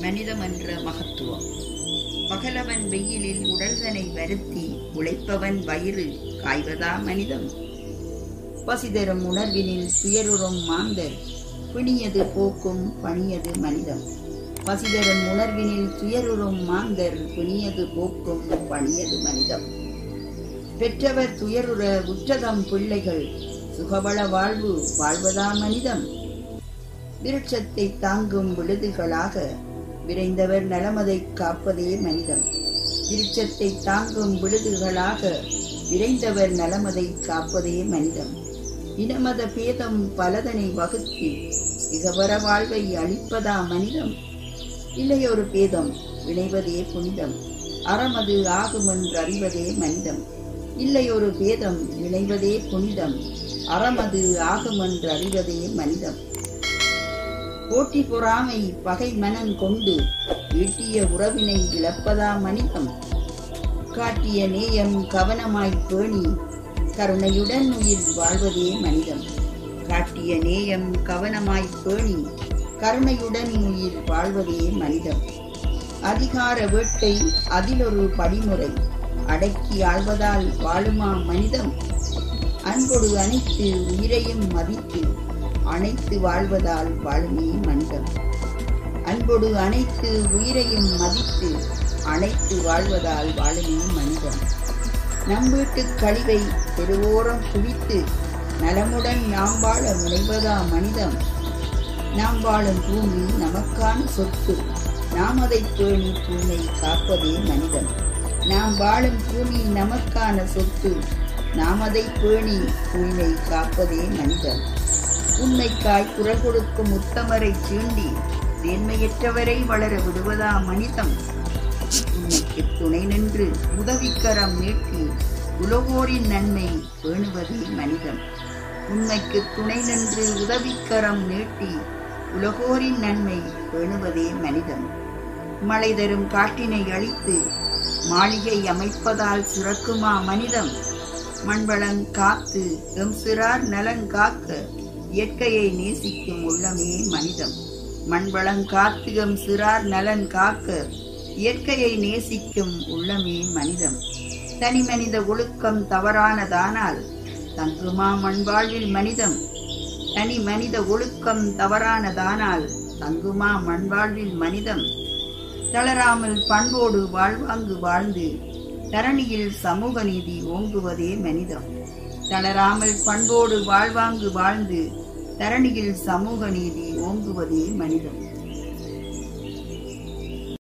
மனிதம் என்ற மகத்துவம் பகலவன் வெயிலில் உடல்தனை வருத்தி உழைப்பவன் வயிறு காய்வதா மனிதம் பசிதரும் உணர்வினில் துயருறும் மாந்தர் பிணியது போக்கும் பணியது மனிதம் பசிதரும் உணர்வினில் துயருறும் மாந்தர் பிணியது போக்கும் பணியது மனிதம் பெற்றவர் துயருற உற்றதம் பிள்ளைகள் சுகவள வாழ்வு வாழ்வதா மனிதம் விருட்சத்தை தாங்கும் விழுதுகளாக விரைந்தவர் நலமதை காப்பதே மனிதம் விருட்சத்தை தாங்கும் விழுதுகளாக விரைந்தவர் நலமதை காப்பதே மனிதம் இனமத பேதம் பலதனை வகுத்து இகவர வாழ்வை அளிப்பதா மனிதம் இல்லையொரு பேதம் இணைவதே புனிதம் அறமது ஆகுமென்றறிவதே மனிதம் இல்லையொரு பேதம் இணைவதே புனிதம் அறமது ஆகுமென்றறிவதே மனிதம் போட்டி பொறாமை பகை மனம் கொண்டு ஈட்டிய உறவினை இழப்பதா மனிதம் காட்டிய நேயம் கவனமாய்ப் பேணி கருணையுடன் உயிர் வாழ்வதே மனிதம் காட்டிய நேயம் கவனமாய்ப் பேணி கருணையுடன் உயிர் வாழ்வதே மனிதம் அதிகார வேட்டை அதிலொரு படிமுறை அடக்கி ஆள்வதால் வாழுமா மனிதம் அன்பொடு அனைத்து உயிரையும் மதித்து அனைத்து வாழ்வதால் வாழுமே மனிதம் அன்பொடு அனைத்து உயிரையும் மதித்து அனைத்து வாழ்வதால் வாழுமே மனிதம் நம் வீட்டு கழிவை தெருவோரம் குவித்து நலமுடன் நாம் வாழ முனைவதா மனிதம் நாம் வாழும் பூமி நமக்கான சொத்து நாம் அதை பேணி பூமி காப்பதே மனிதம் நாம் வாழும் பூமி நமக்கான சொத்து நாம் அதை பேணி பூமி காப்பதே மனிதம் உண்மைக்காய் குரல் கொடுக்கும் உத்தமரை சீண்டி நேர்மையற்றவரை வளர விடுவதா மனிதம் உண்மைக்கு துணை நின்று உதவிக்கரம் நீட்டி உலகோரின் நன்மை பேணுவதே மனிதம் உண்மைக்கு துணை நின்று உதவிக்கரம் நீட்டி உலகோரின் நன்மை பேணுவதே மனிதம் மழை தரும் காட்டினை அழித்து மாளிகை அமைப்பதால் சுரக்குமா மனிதம் மண்வளம் காத்து எம் சிறார் நலன் காக்க இயற்கையை நேசிக்கும் உள்ளமே மனிதம் மண்வளம் காத்து எம் சிறார் நலன் காக்க இயற்கையை நேசிக்கும் உள்ளமே மனிதம் தனி மனித ஒழுக்கம் தவறானதானால் தங்குமா மண்வாழ்வில் மனிதம் தனி மனித ஒழுக்கம் தவறானதானால் தங்குமா மண்வாழ்வில் மனிதம் தளராமல் பண்போடு வாழ்வாங்கு வாழ்ந்து தரணியில் சமூக நீதி ஓங்குவதே மனிதம் தளராமல் பண்போடு வாழ்வாங்கு வாழ்ந்து தரணியில் சமூக நீதி ஓங்குவதே மனிதம்